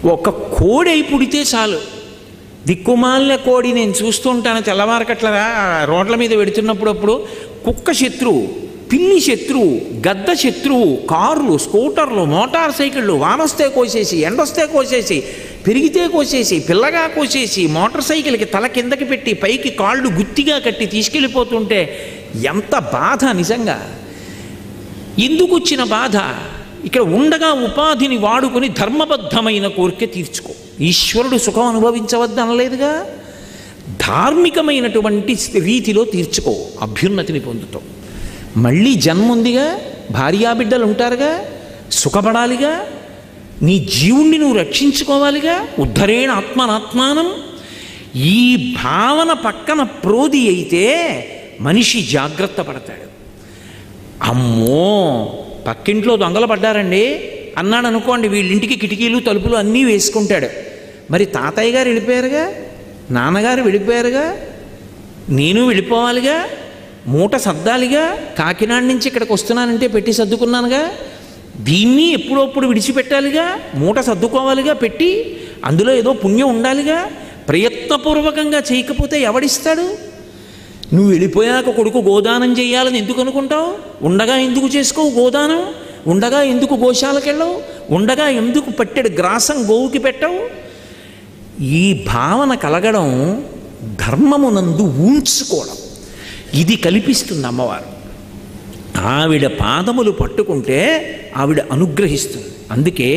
ఒక కోడి అయి పుడితే చాలు దిక్కుమాలిన కోడి నేను చూస్తుంటాను తెల్లవారకట్ల రోడ్ల మీద పెడుతున్నప్పుడు అప్పుడు కుక్క శత్రువు పిల్లి శత్రువు గద్ద శత్రువు కార్లు స్కూటర్లు మోటార్ సైకిళ్ళు వానొస్తే కోసేసి ఎండొస్తే కోసేసి పెరిగితే కోసేసి పిల్లగా కోసేసి మోటార్ సైకిల్కి తల కిందకి పెట్టి పైకి కాళ్ళు గుత్తిగా కట్టి తీసుకెళ్ళిపోతుంటే ఎంత బాధ నిజంగా ఎందుకు వచ్చిన బాధ ఇక్కడ ఉండగా ఉపాధిని వాడుకొని ధర్మబద్ధమైన కోరిక తీర్చుకో ఈశ్వరుడు సుఖం అనుభవించవద్దు అనలేదుగా ధార్మికమైనటువంటి రీతిలో తీర్చుకో అభ్యున్నతిని పొందుతావు మళ్ళీ జన్మ ఉందిగా భార్యాబిడ్డలు ఉంటారుగా సుఖపడాలిగా నీ జీవుణ్ణి నువ్వు రక్షించుకోవాలిగా ఉద్ధరేణ ఆత్మనాత్మానం ఈ భావన పక్కన ప్రోది అయితే మనిషి జాగ్రత్త పడతాడు అమ్మో పక్కింట్లో దొంగలు పడ్డారండి అన్నాడు అనుకోండి వీళ్ళింటికి కిటికీలు తలుపులు అన్నీ వేసుకుంటాడు మరి తాతయ్య గారు వెళ్ళిపోయారుగా నాన్నగారు వెళ్ళిపోయారుగా నేను వెళ్ళిపోవాలిగా మూట సర్దాలిగా కాకినాడ నుంచి ఇక్కడికి వస్తున్నానంటే పెట్టి సర్దుకున్నానుగా దీన్ని ఎప్పుడప్పుడు విడిచిపెట్టాలిగా మూట సర్దుకోవాలిగా పెట్టి అందులో ఏదో పుణ్యం ఉండాలిగా ప్రయత్నపూర్వకంగా చేయకపోతే ఎవడిస్తాడు నువ్వు వెళ్ళిపోయాక కొడుకు గోదానం చేయాలని ఎందుకు అనుకుంటావు ఉండగా ఎందుకు చేసుకోవు గోదానం ఉండగా ఎందుకు గోశాలకెళ్ళవు ఉండగా ఎందుకు పట్టెడు గ్రాసం గోవుకి పెట్టవు ఈ భావన కలగడం ధర్మమునందు ఊంచుకోవడం ఇది కల్పిస్తుంది అమ్మవారు ఆవిడ పాదములు పట్టుకుంటే ఆవిడ అనుగ్రహిస్తుంది అందుకే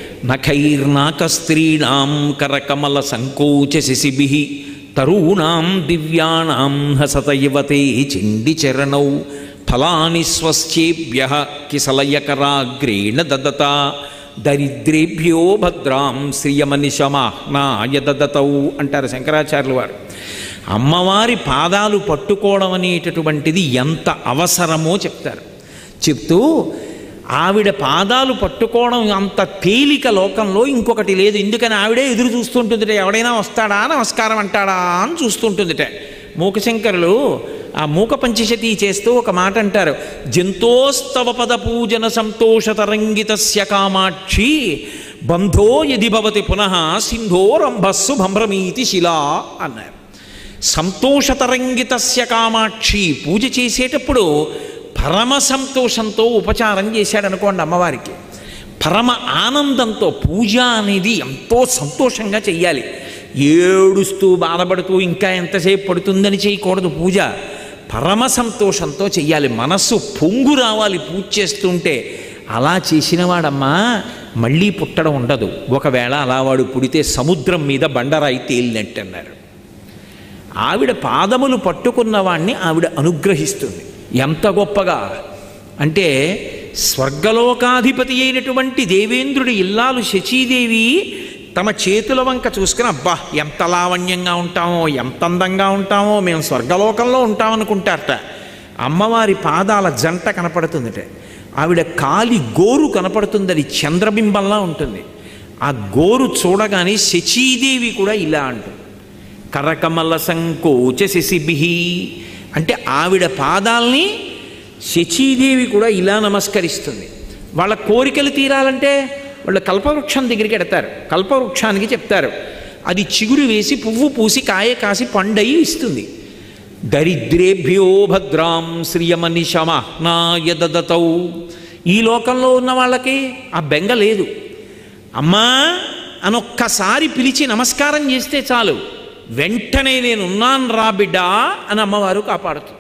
నఖైర్నాక స్త్రీణాం కరకమల సంకోచ శిశిభి తరూణాం దివ్యాణాం హసత యువతే చిండి చరణౌ ఫలాని స్వశ్చేభ్య కిసలయకరాగ్రేణ దదత దరిద్రేభ్యో భద్రాం శ్రియమనిశమాహ్నాయ దదతౌ అంటారు శంకరాచార్యుల వారు అమ్మవారి పాదాలు పట్టుకోవడం అనేటటువంటిది ఎంత అవసరమో చెప్తారు చెప్తూ ఆవిడ పాదాలు పట్టుకోవడం అంత తేలిక లోకంలో ఇంకొకటి లేదు ఎందుకని ఆవిడే ఎదురు చూస్తుంటుందిట ఎవడైనా వస్తాడా నమస్కారం అంటాడా అని చూస్తుంటుందిట మూకశంకరులు ఆ మూక పంచశతి చేస్తూ ఒక మాట అంటారు జంతోస్తవ పద పూజన సంతోష తరంగితస్య కామాక్షి బంధో యది భవతి పునః సింధోరంభస్సు భ్రమీతి శిలా అన్నారు సంతోషతరంగితస్య కామాక్షి పూజ చేసేటప్పుడు పరమ సంతోషంతో ఉపచారం చేశాడు అనుకోండి అమ్మవారికి పరమ ఆనందంతో పూజ అనేది ఎంతో సంతోషంగా చెయ్యాలి ఏడుస్తూ బాధపడుతూ ఇంకా ఎంతసేపు పడుతుందని చేయకూడదు పూజ పరమ సంతోషంతో చెయ్యాలి మనస్సు పొంగు రావాలి పూజ చేస్తుంటే అలా చేసినవాడమ్మా మళ్ళీ పుట్టడం ఉండదు ఒకవేళ అలా వాడు పుడితే సముద్రం మీద బండరాయి తేలినట్టు అన్నారు ఆవిడ పాదములు పట్టుకున్న వాణ్ణి ఆవిడ అనుగ్రహిస్తుంది ఎంత గొప్పగా అంటే స్వర్గలోకాధిపతి అయినటువంటి దేవేంద్రుడి ఇల్లాలు శచీదేవి తమ చేతుల వంక చూసుకుని అబ్బా ఎంత లావణ్యంగా ఉంటామో ఎంత అందంగా ఉంటామో మేము స్వర్గలోకంలో ఉంటామనుకుంటారట అమ్మవారి పాదాల జంట కనపడుతుందట ఆవిడ కాలి గోరు కనపడుతుంది అది చంద్రబింబంలా ఉంటుంది ఆ గోరు చూడగానే శచీదేవి కూడా ఇలా అంటుంది కరకమల సంకోచ శిశిభి అంటే ఆవిడ పాదాల్ని శచీదేవి కూడా ఇలా నమస్కరిస్తుంది వాళ్ళ కోరికలు తీరాలంటే వాళ్ళు కల్పవృక్షం దగ్గరికి ఎడతారు కల్పవృక్షానికి చెప్తారు అది చిగురు వేసి పువ్వు పూసి కాయ కాసి పండయి ఇస్తుంది దరిద్రేభ్యో భద్రాం శ్రియమనిశమహ్నాయ దదతౌ ఈ లోకంలో ఉన్న వాళ్ళకి ఆ బెంగ లేదు అమ్మా అనొక్కసారి పిలిచి నమస్కారం చేస్తే చాలు వెంటనే నేను ఉన్నాను రా బిడ్డా అని అమ్మవారు కాపాడుతుంది